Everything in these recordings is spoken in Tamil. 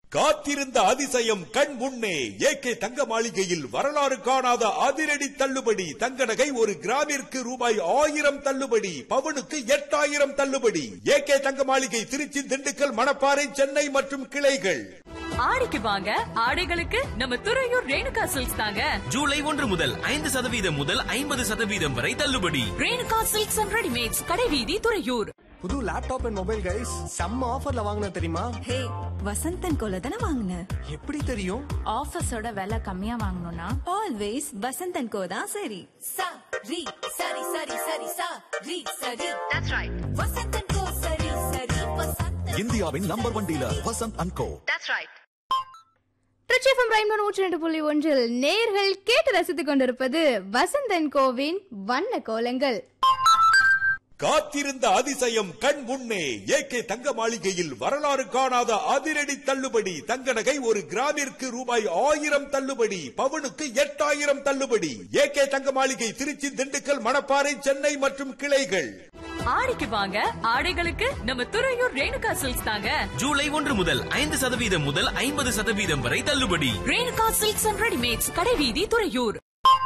காத்திருந்த அதிசயம் கண் முன்னே ஏகே தங்க மாளிகையில் வரலாறு காணாத அதிரடி தள்ளுபடி தங்க நகை ஒரு கிராமிற்கு ரூபாய் ஆயிரம் தள்ளுபடி பவுனுக்கு எட்டாயிரம் தள்ளுபடி ஏகே தங்க மாளிகை திருச்சி திண்டுக்கல் மணப்பாறை சென்னை மற்றும் கிளைகள் ஆடிக்கு வாங்க ஆடைகளுக்கு நம்ம துறையூர் ரேணுகா சில்க்ஸ் தாங்க ஜூலை ஒன்று முதல் ஐந்து சதவீதம் முதல் ஐம்பது சதவீதம் வரை தள்ளுபடி ரேணுகா சில்க்ஸ் அண்ட் ரெடிமேட்ஸ் கடைவீதி துறையூர் புது லேப்டாப் அண்ட் மொபைல் கைஸ் செம்ம ஆஃபர்ல வாங்கின தெரியுமா ஹே வசந்தன் கோல தானே வாங்கின எப்படி தெரியும் ஆஃபீஸோட விலை கம்மியா வாங்கணும்னா ஆல்வேஸ் வசந்தன் கோ தான் சரி sa ri sari sari sari sa ri sari that's right vasantan ko sari sari vasantan இந்தியாவின் number one dealer Vasanth and co that's right Trichy FM rainbow நூற்றி ரெண்டு புள்ளி ஒன்றில் நேர்கள் கேட்டு ரசித்துக் கொண்டிருப்பது வசந்தன் கோவின் வண்ண கோலங்கள் காத்திருந்த அதிசயம் கண் முன்னே ஏகே தங்க மாளிகையில் வரலாறு காணாத அதிரடி தள்ளுபடி தங்க நகை ஒரு கிராமிற்கு ரூபாய் ஆயிரம் தள்ளுபடி பவுனுக்கு எட்டாயிரம் தள்ளுபடி ஏகே தங்க மாளிகை திருச்சி திண்டுக்கல் மணப்பாறை சென்னை மற்றும் கிளைகள் ஆடிக்கு வாங்க ஆடைகளுக்கு நம்ம துறையூர் ரேணுகா சில்க்ஸ் தாங்க ஜூலை ஒன்று முதல் ஐந்து சதவீதம் முதல் ஐம்பது சதவீதம் வரை தள்ளுபடி ரேணுகா சில்க்ஸ் அண்ட் ரெடிமேட்ஸ் கடைவீதி துறையூர்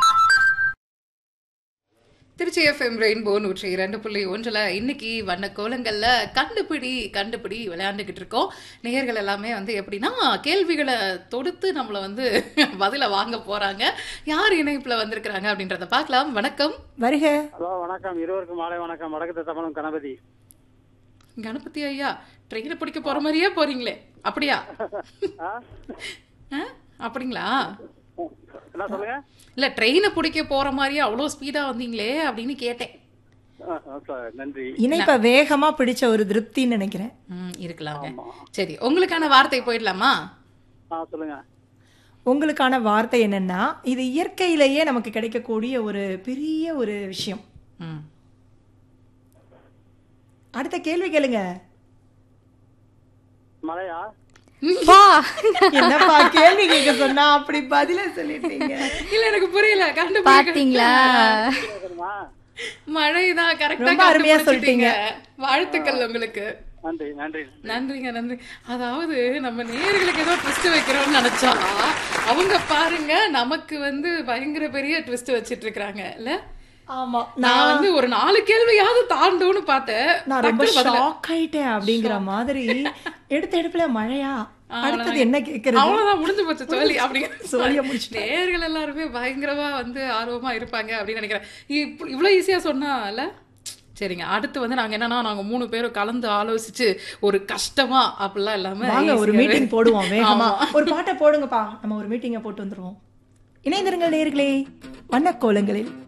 திருச்சி எஃப்எம் ரெயின்போ நூற்றி இரண்டு புள்ளி ஒன்றில் இன்னைக்கு வண்ண கோலங்கள்ல கண்டுபிடி கண்டுபிடி விளையாண்டுக்கிட்டு இருக்கோம் நேயர்கள் எல்லாமே வந்து எப்படின்னா கேள்விகளை தொடுத்து நம்மளை வந்து பதில வாங்க போறாங்க யார் இணைப்புல வந்திருக்கிறாங்க அப்படின்றத பார்க்கலாம் வணக்கம் வருக ஹலோ வணக்கம் இருவருக்கும் மாலை வணக்கம் வடக்கு தமிழும் கணபதி கணபதி ஐயா ட்ரெயினை பிடிக்க போற மாதிரியே போறீங்களே அப்படியா ஆ? ஆ? அப்படிங்களா என்ன சொல்லுங்க இல்ல ட்ரெயினை பிடிக்க போற மாதிரியே அவ்வளோ ஸ்பீடா வந்தீங்களே அப்படின்னு கேட்டேன் ஆ, ஆ, சார், நன்றி இணைப்ப வேகமா பிடிச்ச ஒரு திருப்தின்னு நினைக்கிறேன் ம், இருக்கலாங்க சரி உங்களுக்கான வார்த்தை போயிடலாமா ஆ சொல்லுங்க உங்களுக்கான வார்த்தை என்னன்னா இது இயற்கையிலேயே நமக்கு கிடைக்கக்கூடிய ஒரு பெரிய ஒரு விஷயம் ம் அடுத்த கேள்வி கேளுங்க மழையா வா என்னப்பா கேள்வி கேட்க சொன்னா அப்படி பதில சொல்லிட்டீங்க இல்ல எனக்கு புரியல கண்டுபிடிக்க பாத்தீங்களா கேட்கணுமா மழைதான் கரெக்டா ரொம்ப அருமையா சொல்லிட்டீங்க வாழ்த்துக்கள் உங்களுக்கு நன்றி நன்றி நன்றிங்க நன்றி அதாவது நம்ம நேர்களுக்கு ஏதோ ட்விஸ்ட் வைக்கிறோம்னு நினைச்சா அவங்க பாருங்க நமக்கு வந்து பயங்கர பெரிய ட்விஸ்ட் வச்சிட்டு இருக்காங்க இல்ல ஆமா நான் வந்து ஒரு நாலு கேள்வியாவது தாண்டும்னு பார்த்தேன் நான் ரொம்ப டக்குனு பதில- ஷாக் ஆயிட்டேன் அப்படிங்கிற மாதிரி எடுத்த எடுப்புல மழையா அடுத்தது என்ன கேக்குறது அவ்வளவுதான் முடிஞ்சு போச்சு தோழி அப்படிங்கிற சோழியை முடிச்சிட்டேன். நேர்கள் எல்லாருமே பயங்கரமா வந்து ஆர்வமா இருப்பாங்க அப்படின்னு நினைக்கிறேன் இப்ப- இவ்வளவு ஈஸியா சொன்னால சரிங்க அடுத்து வந்து நாங்க என்னன்னா நாங்க மூணு பேரும் கலந்து ஆலோசிச்சு ஒரு கஷ்டமா அப்படிலாம் இல்லாம வாங்க ஒரு easy-ஆவே- மீட்டிங் போடுவோம் வேகமா ஆமா. ஒரு பாட்டை போடுங்கப்பா நம்ம ஒரு மீட்டிங்கை போட்டு வந்துருவோம் இணைந்திருங்கள் நேர்களே வண்ணக்கோலங்களில்